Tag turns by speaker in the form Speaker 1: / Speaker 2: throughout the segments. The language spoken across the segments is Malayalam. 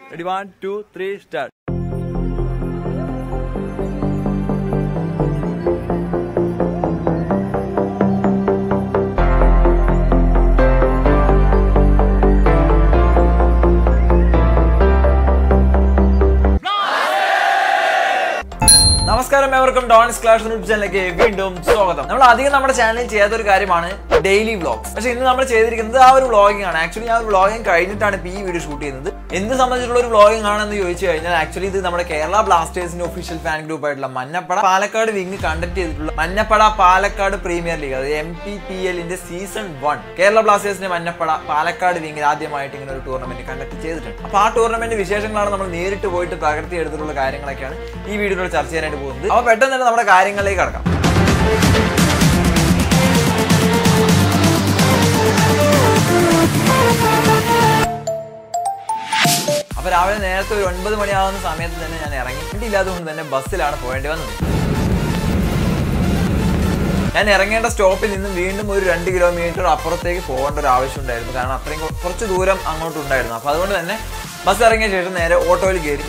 Speaker 1: Ready one two three start നമസ്കാരം ഏവർക്കും ഡോൺസ് ക്ലാസ് യൂട്യൂബ് ചാനലിലേക്ക് വീണ്ടും സ്വാഗതം നമ്മൾ അധികം നമ്മുടെ ചാനലിൽ ചെയ്യാത്ത ഒരു കാര്യമാണ് ഡെയിലി വ്ളോഗ്സ് പക്ഷെ ഇന്ന് നമ്മൾ ചെയ്തിരിക്കുന്നത് ആ ഒരു വ്ളോഗിംഗ് ആണ് ആക്ച്വലി ഞാൻ വ്ളോഗിംഗ് കഴിഞ്ഞിട്ടാണ് ഇപ്പോൾ ഈ വീഡിയോ ഷൂട്ട് ചെയ്യുന്നത് എന്ത് സംബന്ധിച്ചുള്ള ഒരു വ്ളോഗിംഗ് ആണെന്ന് ചോദിച്ചു കഴിഞ്ഞാൽ ആക്ച്വലി ഇത് നമ്മുടെ കേരള ബ്ലാസ്റ്റേഴ്സിന്റെ ഒഫീഷ്യൽ ഫാൻ ഗ്രൂപ്പ് ആയിട്ടുള്ള മഞ്ഞപ്പട പാലക്കാട് വിങ് കണ്ടക്ട് ചെയ്തിട്ടുള്ള മഞ്ഞപ്പട പാലക്കാട് പ്രീമിയർ ലീഗ് അത് എം പി പി എല്ലിന്റെ സീസൺ വൺ കേരള ബ്ലാസ്റ്റേഴ്സിന്റെ മഞ്ഞപ്പട പാലക്കാട് വിങ്ങിൽ ആദ്യമായിട്ട് ഇങ്ങനെ ഒരു ടൂർണമെന്റ് കണ്ടക്ട് ചെയ്തിട്ടുണ്ട് അപ്പൊ ആ ടൂർണമെന്റ് വിശേഷങ്ങളാണ് നമ്മൾ നേരിട്ട് പോയിട്ട് പകർത്തി എടുത്തിട്ടുള്ള കാര്യങ്ങളൊക്കെയാണ് ഈ വീഡിയോയിൽ ചർച്ച ചെയ്യാനായിട്ട് പോകുന്നത് അപ്പൊ പെട്ടെന്ന് തന്നെ നമ്മുടെ കാര്യങ്ങളിലേക്ക് കടക്കാം അപ്പൊ രാവിലെ നേരത്തെ ഒരു ഒൻപത് മണിയാവുന്ന സമയത്ത് തന്നെ ഞാൻ ഇറങ്ങി വണ്ടി ഇല്ലാത്തതുകൊണ്ട് തന്നെ ബസ്സിലാണ് പോകേണ്ടി വന്നത് ഞാൻ ഇറങ്ങേണ്ട സ്റ്റോപ്പിൽ നിന്നും വീണ്ടും ഒരു രണ്ട് കിലോമീറ്റർ അപ്പുറത്തേക്ക് പോകേണ്ട ഒരു ആവശ്യം ഉണ്ടായിരുന്നു കാരണം അത്രയും കൊ- കുറച്ച് ദൂരം അങ്ങോട്ട് ഉണ്ടായിരുന്നു അപ്പൊ അതുകൊണ്ട് തന്നെ ബസ് ഇറങ്ങിയ ശേഷം നേരെ ഓട്ടോയിൽ കയറി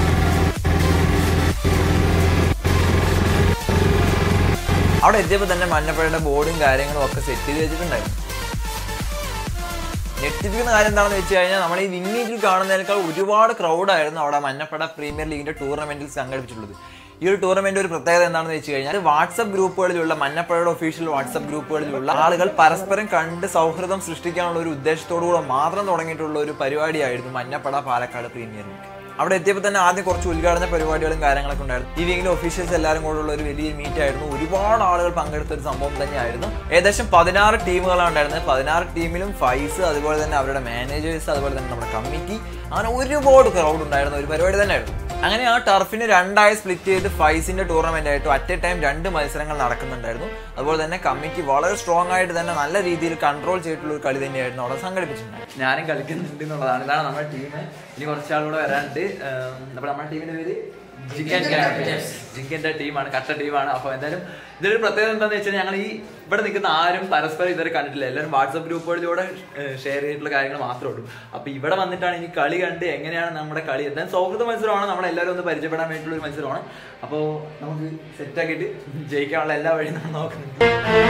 Speaker 1: അവിടെ എത്തിയപ്പോൾ തന്നെ മഞ്ഞപ്പഴയുടെ ബോർഡും കാര്യങ്ങളും ഒക്കെ സെറ്റ് ചെയ്ത് വെച്ചിട്ടുണ്ടായിരുന്നു ഞെട്ടിപ്പിക്കുന്ന കാര്യം എന്താണെന്ന് വെച്ച് കഴിഞ്ഞാൽ നമ്മൾ ഈ വിങ്ങീറ്റിൽ കാണുന്നതിനേക്കാൾ ഒരുപാട് ക്രൗഡായിരുന്നു അവിടെ മഞ്ഞപ്പട പ്രീമിയർ ലീഗിന്റെ ടൂർണമെന്റിൽ സംഘടിപ്പിച്ചിട്ടുള്ളത് ഈ ഒരു ടൂർണമെന്റ് ഒരു പ്രത്യേകത എന്താണെന്ന് വെച്ച് കഴിഞ്ഞാൽ വാട്സപ്പ് ഗ്രൂപ്പുകളിലുള്ള മഞ്ഞപ്പടയുടെ ഒഫീഷ്യൽ വാട്സപ്പ് ഗ്രൂപ്പുകളിലുള്ള ആളുകൾ പരസ്പരം കണ്ട് സൗഹൃദം സൃഷ്ടിക്കാനുള്ള ഒരു ഉദ്ദേശത്തോടുകൂടെ മാത്രം തുടങ്ങിയിട്ടുള്ള ഒരു പരിപാടിയായിരുന്നു മഞ്ഞപ്പട പാലക്കാട് പ്രീമിയർ ലീഗ് അവിടെ എത്തിയപ്പോൾ തന്നെ ആദ്യം കുറച്ച് ഉദ്ഘാടന പരിപാടികളും കാര്യങ്ങളൊക്കെ ഉണ്ടായിരുന്നു ഈ വീക്കിലെ ഒഫീഷ്യൽസ് എല്ലാവരും കൂടെയുള്ള ഒരു വലിയ മീറ്റ് ആയിരുന്നു ഒരുപാട് ആളുകൾ പങ്കെടുത്ത ഒരു സംഭവം തന്നെയായിരുന്നു ഏകദേശം പതിനാറ് ടീമുകളാണ് ഉണ്ടായിരുന്നത് പതിനാറ് ടീമിലും ഫൈസ് അതുപോലെ തന്നെ അവരുടെ മാനേജേഴ്സ് അതുപോലെ തന്നെ നമ്മുടെ കമ്മിറ്റി അങ്ങനെ ഒരുപാട് ക്രൗഡ് ഉണ്ടായിരുന്ന ഒരു പരിപാടി തന്നെയായിരുന്നു അങ്ങനെ ആ ടർഫിന് രണ്ടായി സ്പ്ലിറ്റ് ചെയ്ത് ഫൈസിന്റെ ടൂർണമെന്റ് ആയിട്ട് അറ്റ് എ ടൈം രണ്ട് മത്സരങ്ങൾ നടക്കുന്നുണ്ടായിരുന്നു അതുപോലെ തന്നെ കമ്മിറ്റി വളരെ സ്ട്രോങ് ആയിട്ട് തന്നെ നല്ല രീതിയിൽ കൺട്രോൾ ചെയ്തിട്ടുള്ള ഒരു കളി തന്നെയായിരുന്നു അവിടെ സംഘടിപ്പിച്ചിട്ടുണ്ടായിരുന്നത് ഞാനും കളിക്കുന്നുണ്ട് എന്നുള്ളതാണ് ഇതാണ് നമ്മുടെ ടീം ഇനി കുറച്ചാളുകൂടെ വരാനുണ്ട് അപ്പോൾ നമ്മുടെ ടീമിന്റെ പേര് ജിങ്കൻ ജിങ്കന്റെ ടീമാണ് കട്ട ടീമാണ് അപ്പോൾ എന്തായാലും ഇതൊരു പ്രത്യേകത എന്താണെന്ന് വെച്ചാൽ ഞങ്ങൾ ഈ ഇവിടെ നിൽക്കുന്ന ആരും പരസ്പരം ഇതുവരെ കണ്ടിട്ടില്ല എല്ലാവരും വാട്സപ്പ് ഗ്രൂപ്പുകളിലൂടെ ഷെയർ ചെയ്തിട്ടുള്ള കാര്യങ്ങൾ മാത്രമേ ഉള്ളൂ അപ്പൊ ഇവിടെ വന്നിട്ടാണ് ഇനി കളി കണ്ട് എങ്ങനെയാണ് നമ്മുടെ കളി എന്തായാലും സൗഹൃദ മത്സരമാണ് നമ്മളെല്ലാവരും ഒന്ന് പരിചയപ്പെടാൻ വേണ്ടിയിട്ടുള്ള ഒരു മത്സരമാണ് അപ്പോൾ നമുക്ക് സെറ്റ് ആക്കിയിട്ട് ജയിക്കാനുള്ള എല്ലാ വഴിയും നമ്മൾ നോക്കുന്നുണ്ട്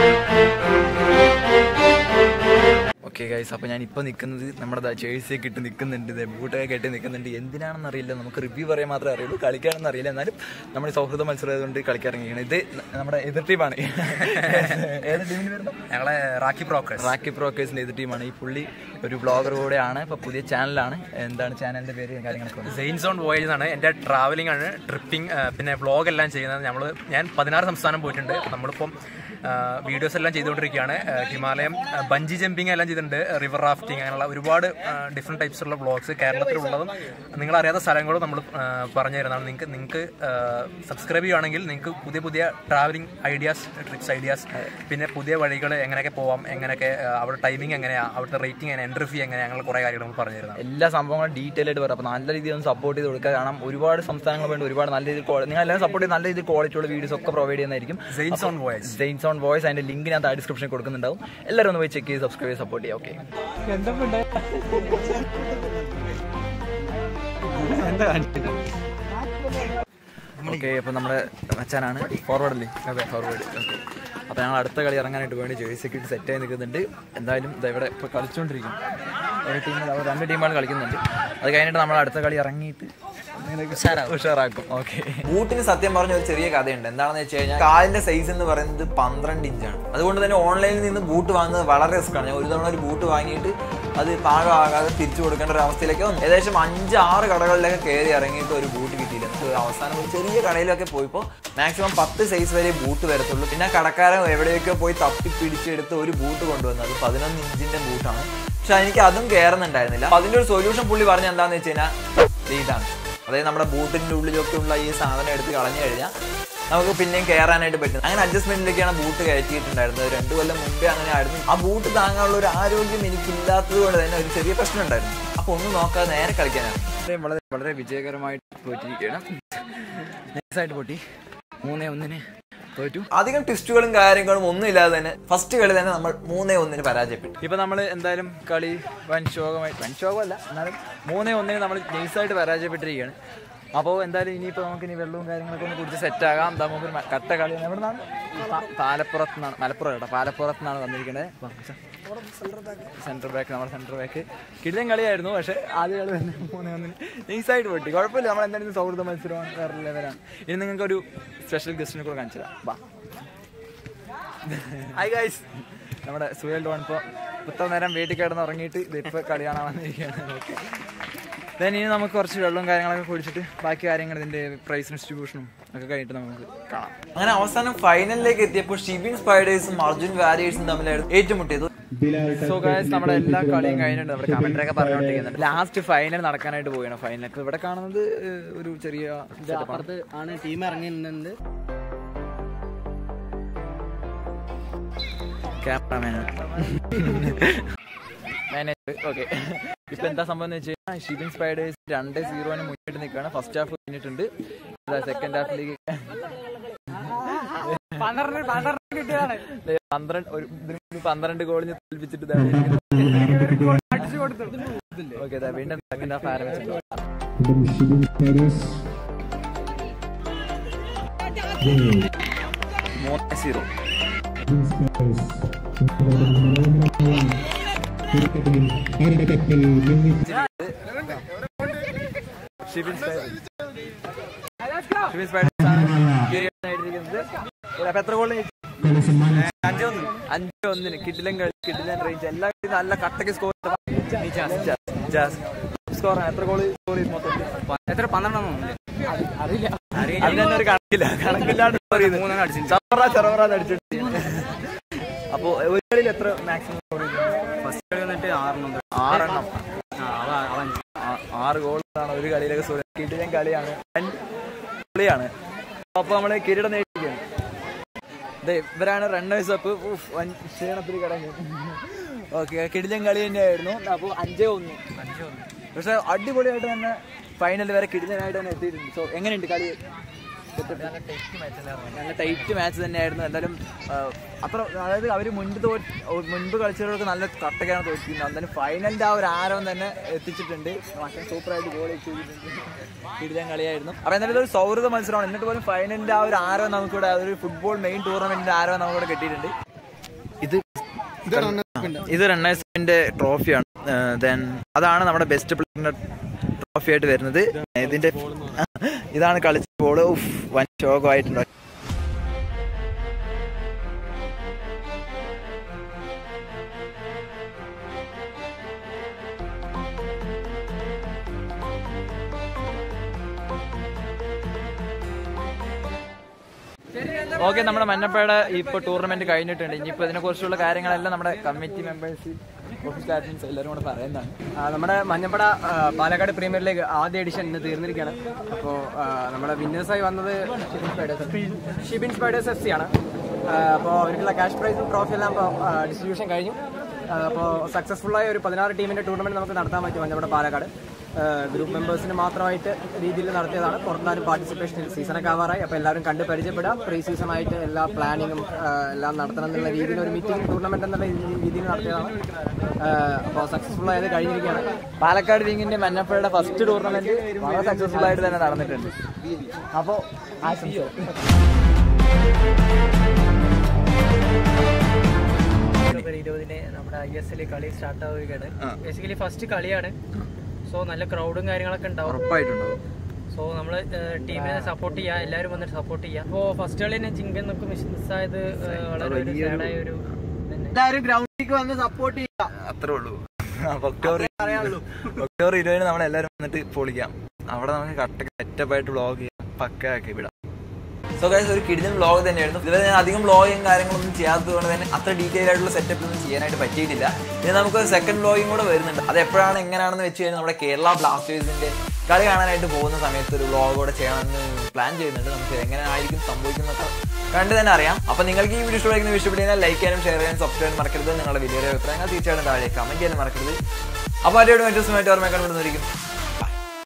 Speaker 1: ഓക്കെ ഗൈസ് അപ്പോൾ ഞാൻ ഇപ്പോൾ നിൽക്കുന്നത് നമ്മുടെ ജേഴ്സി ഒക്കെ ഇട്ട് നിൽക്കുന്നുണ്ട് ദേ ബൂട്ടൊക്കെ കെട്ടി നിൽക്കുന്നുണ്ട് എന്തിനാണെന്ന് അറിയില്ല നമുക്ക് റിവ്യൂ പറയാൻ മാത്രമേ അറിയുള്ളൂ കളിക്കാണെന്ന് അറിയില്ല എന്നാലും നമ്മൾ ഈ സൗഹൃദ മത്സരം ആയതുകൊണ്ട് കളിക്കാറിങ്ങിയാണ് ഇത് ന- നമ്മുടെ എതിർ ടീമാണ് ഏത് ടീമിന് വരുന്നത്
Speaker 2: ഞങ്ങളെ റാക്കി ബ്രോക്കേഴ്സ്
Speaker 1: റാക്കി പ്രോക്കേഴ്സിന്റെ എതിർ ടീമാണ് ഈ പുള്ളി ഒരു ബ്ലോഗർ കൂടെയാണ് ഇപ്പോൾ പുതിയ ചാനലാണ് എന്താണ് ചാനലിന്റെ പേര് കാര്യങ്ങളൊക്കെ ഒന്ന്
Speaker 2: സെയിൻസ് ഓൺ വോയേജ് എന്നാണ് എൻ്റെ ട്രാവലിംഗ് ആണ് ട്രിപ്പിംഗ് പിന്നെ വ്ളോഗ് എല്ലാം ചെയ്യുന്നത് നമ്മൾ ഞാൻ പതിനാറ് സംസ്ഥാനം പോയിട്ടുണ്ട് നമ്മളിപ്പം വീഡിയോസ് എല്ലാം ചെയ്തുകൊണ്ടിരിക്കുകയാണ് ആ, ഹിമാലയം ബഞ്ചി ജമ്പിങ് എല്ലാം ചെയ്തിട്ടുണ്ട് റിവർ റാഫ്റ്റിംഗ് അങ്ങനെയുള്ള ഒരുപാട് ഡിഫറെൻറ്റ് ടൈപ്സ് ഉള്ള വ്ളോഗ്സ് കേരളത്തിലുള്ളതും നിങ്ങൾ അറിയാത്ത സ്ഥലങ്ങളും നമ്മൾ പറഞ്ഞു തരുന്നതാണ് നിങ്ങൾക്ക് നിങ്ങൾക്ക് സബ്സ്ക്രൈബ് ചെയ്യുകയാണെങ്കിൽ നിങ്ങൾക്ക് പുതിയ പുതിയ ട്രാവലിംഗ് ഐഡിയാസ് ട്രിപ്സ് ഐഡിയാസ് പിന്നെ പുതിയ വഴികൾ എങ്ങനെയൊക്കെ പോവാം എങ്ങനെയൊക്കെ ആ, അവിടെ ടൈമിംഗ് എങ്ങനെയാണ് അവിടുത്തെ റേറ്റിംഗ് എങ്ങനെ എൻട്രി ഫീ എങ്ങനെ അങ്ങനെ കുറേ കാര്യങ്ങൾ നമ്മൾ പറഞ്ഞു തരുന്നതാണ്
Speaker 1: എല്ലാ സംഭവങ്ങളും ഡീറ്റെയിൽ ആയിട്ട് പറയാം അപ്പോൾ നല്ല രീതിയിൽ ഒന്ന് സപ്പോർട്ട് ചെയ്ത് കൊടുക്കുക കാരണം ഒരുപാട് സംസ്ഥാനങ്ങൾ വേണ്ടി ഒരുപാട് നല്ല രീതിയിൽ quali- നിങ്ങൾ എല്ലാവരും സപ്പോർട്ട് ചെയ്ത് നല്ല രീതിയിൽ ക്വാളിറ്റി ഉള്ള വീഡിയോസ് ഒക്കെ പ്രൊവൈഡ് ചെയ്യുന്നതായിരിക്കും
Speaker 2: sails on voyage
Speaker 1: sails on voice അതിന്റെ ലിങ്ക് ഞാൻ താഴെ ഡിസ്ക്രിപ്ഷനിൽ കൊടുക്കുന്നുണ്ടാവും എല്ലാവരും ഒന്ന് പോയി ചെക്ക് ചെയ്ത് സബ്സ്ക്രൈബ് ചെയ്ത് സപ്പോർട്ട് ചെയ്യാം ഓക്കെ ഓക്കെ അപ്പോൾ നമ്മുടെ മച്ചാനാണ് ഫോർവേഡ് അല്ലേ അതെ ഫോർവേഡ് ഓക്കെ അപ്പോൾ ഞങ്ങൾ അടുത്ത കളി ഇറങ്ങാനായിട്ട് വേണ്ടി ജേഴ്സി ഒക്കെ ഇട്ട് സെറ്റ് ആയി നിൽക്കുന്നുണ്ട് എന്തായാലും ഇത് ഇവിടെ ഇപ്പോൾ കളിച്ചുകൊണ്ടിരിക്കും ഒരു ടീമിൽ അവർ രണ്ട് ടീമുകൾ കളിക്കുന്നുണ്ട് അത് കഴിഞ്ഞിട്ട് നമ്മൾ അടുത്ത കളി ഇറങ്ങിയിട്ട് ഉഷാറാക്കും ഓക്കെ ബൂട്ടിന് സത്യം പറഞ്ഞ ഒരു ചെറിയ കഥയുണ്ട് എന്താണെന്ന് വെച്ച് കഴിഞ്ഞാൽ കാലിന്റെ സൈസ് എന്ന് പറയുന്നത് പന്ത്രണ്ട് ഇഞ്ചാണ് അതുകൊണ്ട് തന്നെ ഓൺലൈനിൽ നിന്ന് ബൂട്ട് വാങ്ങുന്നത് വളരെ റിസ്ക് ആണ് ഞാൻ ഒരു തവണ ഒരു ബൂട്ട് വാങ്ങിയിട്ട് അത് പാകമാകാതെ തിരിച്ചു കൊടുക്കേണ്ട ഒരു അവസ്ഥയിലേക്ക് വന്നു ഏകദേശം അഞ്ച് ആറ് കടകളിലൊക്കെ കയറി ഇറങ്ങിയിട്ട് ഒരു ബൂട്ട് കിട്ടിയില്ല എന്നിട്ട് അവസാനം ഒരു ചെറിയ കടയിലൊക്കെ പോയപ്പോൾ മാക്സിമം പത്ത് സൈസ് വരെ ബൂട്ട് വരത്തുള്ളൂ പിന്നെ ആ കടക്കാരൻ എവിടെയൊക്കെ പോയി തപ്പി പിടിച്ചെടുത്ത് ഒരു ബൂട്ട് കൊണ്ടുവന്നു അത് പതിനൊന്ന് ഇഞ്ചിന്റെ ബൂട്ടാണ് പക്ഷെ എനിക്ക് അതും കയറുന്നുണ്ടായിരുന്നില്ല അപ്പൊ അതിന്റെ ഒരു സൊല്യൂഷൻ പുള്ളി പറഞ്ഞ എന്താണെന്ന് വെച്ച് കഴിഞ്ഞാൽ ദേ ഇതാണ് അതായത് നമ്മുടെ ബൂട്ടിന്റെ ഉള്ളിലൊക്കെ ഉള്ള ഈ സാധനം എടുത്ത് കളഞ്ഞു കഴിഞ്ഞാൽ നമുക്ക് പിന്നെയും കയറാനായിട്ട് പറ്റും അങ്ങനെ അഡ്ജസ്റ്റ്മെന്റിലേക്കാണ് ബൂട്ട് കയറ്റിയിട്ടുണ്ടായിരുന്നത് രണ്ടു കൊല്ലം മുമ്പേ അങ്ങനെ ആയിരുന്നു ആ ബൂട്ട് താങ്ങാനുള്ള ഒരു ആരോഗ്യം എനിക്കില്ലാത്തത് കൊണ്ട് തന്നെ ഒരു ചെറിയ പ്രശ്നം ഉണ്ടായിരുന്നു അപ്പൊ ഒന്നും നോക്കാതെ നേരെ കളിക്കാനാണ് വളരെ വളരെ വിജയകരമായിട്ട് പോയിട്ടിരിക്കുകയാണ് നൈസായിട്ട് പൊട്ടി മൂന്നേ ഒന്നിന്
Speaker 2: തോറ്റു
Speaker 1: അധികം ട്വിസ്റ്റുകളും കാര്യങ്ങളും ഒന്നും ഇല്ലാതെ തന്നെ ഫസ്റ്റ് കളി തന്നെ നമ്മൾ മൂന്നേ ഒന്നിന് പരാജയപ്പെട്ടു
Speaker 2: ഇപ്പൊ നമ്മൾ എന്തായാലും കളി വൻ ശോകമായി വൻ ശോകമല്ല എന്നാലും മൂന്നേ ഒന്നിന് നമ്മൾ നൈസായിട്ട് പരാജയപ്പെട്ടിരിക്കുകയാണ് അപ്പോൾ എന്തായാലും ഇനിയിപ്പോൾ നമുക്ക് ഇനി വെള്ളവും കാര്യങ്ങളൊക്കെ ഒന്ന് കുടിച്ച് സെറ്റ് ആകാം എന്താ നമുക്ക് ഒരു മ- കട്ട കളി എവിടെ നിന്നാണ് പാലപ്പുറത്ത് നിന്നാണ് മലപ്പുറം കേട്ടോ പാലപ്പുറത്ത് നിന്നാണ് വന്നിരിക്കുന്നത് സെൻറ്റർ ബാക്ക് നമ്മുടെ സെൻറ്റർ ബാക്ക് കിടിലൻ കളിയായിരുന്നു പക്ഷേ ആദ്യ കളി തന്നെ മൂന്നേ ഒന്നിന് നൈസായിട്ട് പൊട്ടി കുഴപ്പമില്ല നമ്മൾ എന്തായാലും സൗഹൃദ മത്സരമാണ് വേറെ ലെവലാണ് ഇനി നിങ്ങൾക്ക് ഒരു സ്പെഷ്യൽ ഗസ്റ്റിനെ കൂടെ കാണിച്ചു തരാം വാ ഹായ് ഗൈസ് നമ്മുടെ സുഹേൽ ഡോൺ ഇപ്പോൾ ഇത്ര നേരം വീട്ടിൽ കിടന്ന് ഉറങ്ങിയിട്ട് ഇതിപ്പോൾ കളി കാണാൻ വന്നിരിക്കുകയാണ് ദെൻ ഇനി നമുക്ക് കുറച്ച് വെള്ളവും കാര്യങ്ങളൊക്കെ കുടിച്ചിട്ട് ബാക്കി കാര്യങ്ങൾ ഇതിൻ്റെ പ്രൈസ് ഡിസ്ട്രിബ്യൂഷനും ഒക്കെ കഴിഞ്ഞിട്ട് നമുക്ക് കാണാം
Speaker 1: അങ്ങനെ അവസാനം ഫൈനലിലേക്ക് എത്തിയപ്പോൾ ഷിബിൻ സ്പൈഡേഴ്സും അർജുൻ വാരിയേഴ്സും തമ്മിലായിരുന്നു ഏറ്റുമുട്ടിയത്
Speaker 2: സോ ഗൈസ് നമ്മുടെ എല്ലാ കളിയും കഴിഞ്ഞിട്ടുണ്ട് നമ്മുടെ കമന്ററി ഒക്കെ പറഞ്ഞുകൊണ്ടിരിക്കുന്നുണ്ട് ലാസ്റ്റ് ഫൈനൽ നടക്കാനായിട്ട് പോവുകയാണ് ഫൈനൽ ഇപ്പോൾ ഇവിടെ കാണുന്നത് ഏഹ്, ഒരു ചെറിയ setup ആണ്.
Speaker 3: അപ്പുറത്ത് ആണ് ടീം ഇറങ്ങിയിട്ടുണ്ട്
Speaker 2: ക്യാമറമാൻ മാനേജർ ഓക്കെ ഇപ്പൊ എന്താ സംഭവം എന്ന് വെച്ച് കഴിഞ്ഞാൽ ഷിബിൻ സ്പൈഡേഴ്സ് രണ്ട് സീറോന് മുന്നിട്ട് നിൽക്കുകയാണ് ഫസ്റ്റ് ഹാഫ് കഴിഞ്ഞിട്ടുണ്ട് സെക്കൻഡ് ഹാഫിലേക്ക് ദേ പന്ത്രണ്ട് ഒരു ഇതിന് പന്ത്രണ്ട് ഗോളിന് തോൽപ്പിച്ചിട്ട് ഓക്കെ വീണ്ടും സെക്കൻഡ് ഹാഫ് ആരംഭിച്ചിട്ടുണ്ട് മൂന്ന് zero Shibin spiders Shibin spiders ആണ് നേടിയിരിക്കുന്നത് അപ്പൊ എത്ര ഗോൾ അഞ്ച് ഒന്ന് അഞ്ച് ഒന്നിന് കിഡിലൻ കളി കിഡിലൻ റേഞ്ച് എല്ലാ കളിയും നല്ല കട്ടക്ക് സ്കോർ സ്കോർ എത്ര ഗോൾ സ്കോർ ചെയ്തു മൊത്തത്തിൽ
Speaker 3: എത്ര പന്ത്രണ്ടെണ്ണം അറിയില്ല
Speaker 2: അതിനൊന്നും ഒരു കണക്കില്ല കണക്കില്ലാണ്ട് സ്കോർ ചെയ്ത്
Speaker 3: മൂന്നെണ്ണം അടിച്ചു
Speaker 2: ചെറവറ ചെറവറ അടിച്ചിട്ട് അപ്പോ ഒരു കളിയിൽ എത്ര മാക്സിമം സ്കോർ ചെയ്തു
Speaker 3: ഫസ്റ്റ് കളി വന്നിട്ട് ആറെണ്ണം
Speaker 2: ആറെണ്ണം
Speaker 3: ആ, അവ- അവൻ
Speaker 2: ആ- ആറ് ഗോളാണ് ഒരു കളിയിലൊക്കെ സ്കോർ കിടിലൻ കളിയാണ് വൻ കളിയാണ് അപ്പൊ നമ്മള് കിരീടം നേടിയിരിക്കുകയാണ് ദേ ഇവരാണ് റണ്ണേഴ്സ് അപ്പ് വൻ ക്ഷീണത്തിൽ കിടങ്ങി ഓക്കെ കിടിലൻ കളി തന്നെയായിരുന്നു അപ്പോൾ അഞ്ചേ ഒന്ന് അഞ്ചേ ഒന്ന് പക്ഷെ അടിപൊളിയായിട്ട് തന്നെ ഫൈനൽ വരെ കിടിലനായിട്ട് തന്നെ എത്തിയിട്ടുണ്ട് സോ എങ്ങനെയുണ്ട് കളി നല്ല ടൈറ്റ് മാച്ച് തന്നെയായിരുന്നു എന്തായാലും ആ, അത്ര അതായത് അവർ മുൻപ് തോ മുൻപ് കളിച്ചവർക്ക് നല്ല കട്ടക്കാണ് തോറ്റിരുന്നത് എന്തായാലും ഫൈനലിന്റെ ആ ഒരു ആരവം തന്നെ എത്തിച്ചിട്ടുണ്ട് മറ്റേ സൂപ്പറായിട്ട് ഗോൾ ചെയ്തിട്ടുണ്ട് കിടിലൻ കളിയായിരുന്നു അപ്പൊ എന്തായാലും ഇതൊരു സൗഹൃദ മത്സരമാണ് എന്നിട്ട് പോലും ഫൈനലിന്റെ ആ ഒരു ആരവം നമുക്കിവിടെ ഒരു ഫുട്ബോൾ മെയിൻ ടൂർണമെന്റിന്റെ ആരവം നമുക്കിവിടെ കിട്ടിയിട്ടുണ്ട് ഇത് ഇത് റണ്ണേഴ്സിന്റെ ട്രോഫിയാണ് ദെൻ അതാണ് നമ്മുടെ ബെസ്റ്റ് പ്ലെയറിന്റെ ട്രോഫി ആയിട്ട് വരുന്നത് ഇതിന്റെ ഇതാണ് കളിച്ച ബോള് വൻ ശോകമായിട്ടുണ്ട് ഓക്കെ നമ്മുടെ മഞ്ഞപ്പേട ഇപ്പൊ ടൂർണമെന്റ് കഴിഞ്ഞിട്ടുണ്ട് ഇനിയിപ്പോ ഇതിനെ കുറിച്ചുള്ള കാര്യങ്ങളെല്ലാം നമ്മുടെ കമ്മിറ്റി മെമ്പേഴ്സ് ഓഫീസ് അഡ്മിൻസ് എല്ലാവരും കൂടെ പറയുന്നതാണ്
Speaker 3: ആ, നമ്മുടെ മഞ്ഞപ്പട ആ, പാലക്കാട് പ്രീമിയർ ലീഗ് ആദ്യ എഡിഷൻ ഇന്ന് തീർന്നിരിക്കുകയാണ് അപ്പോൾ നമ്മുടെ വിന്നേഴ്സായി വന്നത് ഷിബിൻ സ്പൈഡേഴ്സ് എഫ് സി ആണ് അപ്പോൾ അവർക്കുള്ള ക്യാഷ് പ്രൈസും ട്രോഫി എല്ലാം ഇപ്പോൾ ഡിസ്ട്രിബ്യൂഷൻ കഴിഞ്ഞു അപ്പോൾ സക്സസ്ഫുള്ളായ ഒരു പതിനാറ് ടീമിൻ്റെ ടൂർണമെൻറ്റ് നമുക്ക് നടത്താൻ പറ്റും മഞ്ഞപ്പട പാലക്കാട് ഗ്രൂപ്പ് മെമ്പേഴ്സിന് മാത്രമായിട്ട് രീതിയിൽ നടത്തിയതാണ് പുറത്താരും പാർട്ടിസിപ്പേഷൻ സീസണൊക്കെ ആവാറായി അപ്പോൾ എല്ലാവരും കണ്ട് പരിചയപ്പെടാം പ്രീ സീസണായിട്ട് എല്ലാ പ്ലാനിങ്ങും എല്ലാം നടത്തണം എന്നുള്ള രീതിയിൽ ഒരു മീറ്റിംഗ് ടൂർണമെന്റ് എന്നുള്ള രീതി- രീതിയിൽ നടത്തിയതാണ് അപ്പോൾ സക്സസ്ഫുൾ ആയത് കഴിഞ്ഞിരിക്കുകയാണ്
Speaker 2: പാലക്കാട് വിങ്ങിന്റെ മഞ്ഞപ്പുഴയുടെ ഫസ്റ്റ് ടൂർണമെന്റ് വളരെ സക്സസ്ഫുൾ ആയിട്ട് തന്നെ നടന്നിട്ടുണ്ട് അപ്പോ ആശംസകൾ
Speaker 4: ഒക്ടോബർ ഇരുപതിന് നമ്മുടെ ഐ എസ് എൽ കളി സ്റ്റാർട്ട് ആവുകയാണ് ബേസിക്കലി ഫസ്റ്റ് കളിയാണ് സോ നല്ല ക്രൗഡും കാര്യങ്ങളൊക്കെ ഉണ്ടാവും
Speaker 2: ഉറപ്പായിട്ടുണ്ടാവും
Speaker 4: സോ നമ്മൾ ടീമിനെ സപ്പോർട്ട് ചെയ്യുക എല്ലാവരും വന്നിട്ട് സപ്പോർട്ട് ചെയ്യുക അപ്പോൾ ഫസ്റ്റ് കളി തന്നെ ചിങ്കൻ നമുക്ക് മിസ്സായത് വളരെ ഒരു സാഡായ ഒരു ഇതന്നെ
Speaker 3: എല്ലാവരും ഗ്രൗണ്ടിലേക്ക് വന്ന് സപ്പോർട്ട് ചെയ്യുക
Speaker 2: അത്രേ ഉള്ളൂ അപ്പൊ ഒക്ടോബർ ഒക്ടോബർ ഇരുപതിന് നമ്മൾ എല്ലാവരും വന്നിട്ട് പൊളിക്കാം അവിടെ നമുക്ക് കട്ടക്ക് സെറ്റപ്പായിട്ട് വ്ളോഗ് ചെയ്യാം പക്കാക്കി വിടാം
Speaker 1: സോ ഗൈസ് ഒരു കിടിലൻ വ്ളോഗ് തന്നെയായിരുന്നു ഇതുവരെ ഞാൻ അധികം വ്ളോഗും കാര്യങ്ങളൊന്നും ചെയ്യാത്തത് കൊണ്ട് തന്നെ അത്ര ഡീറ്റെയിൽ ആയിട്ടുള്ള സെറ്റപ്പ് ഒന്നും ചെയ്യാനായിട്ട് പറ്റിയിട്ടില്ല ഇനി നമുക്ക് ഒരു സെക്കൻഡ് വ്ളോഗും കൂടെ വരുന്നുണ്ട് അത് എപ്പോഴാണ് എങ്ങനെയാണെന്ന് വെച്ച് കഴിഞ്ഞാൽ നമ്മുടെ കേരള ബ്ലാസ്റ്റേഴ്സിന്റെ കളി കാണാനായിട്ട് പോകുന്ന സമയത്ത് ഒരു വ്ളോഗ് കൂടെ ചെയ്യണമെന്ന് പ്ലാൻ ചെയ്യുന്നുണ്ട് നമുക്ക് എങ്ങനെ ആയിരിക്കും സംഭവിക്കുന്നതൊക്കെ കണ്ട് തന്നെ അറിയാം അപ്പൊ നിങ്ങൾക്ക് ഈ വീഡിയോ ഇഷ്ടപ്പെടുന്ന ഇഷ്ടപ്പെടുന്ന ലൈക്ക് ചെയ്യാനും ഷെയർ ചെയ്യാനും സബ്സ്ക്രൈബ് ചെയ്യാനും മറക്കരുത് നിങ്ങളുടെ വലിയൊരു അഭിപ്രായങ്ങൾ തീർച്ചയായിട്ടും താഴെ കമന്റ് ചെയ്യാനും മറക്കരുത് അപ്പോൾ അതിയുടെ മറ്റു സമയത്ത് ഓർമ്മ കണ്ടുകൊണ്ടിരിക്കും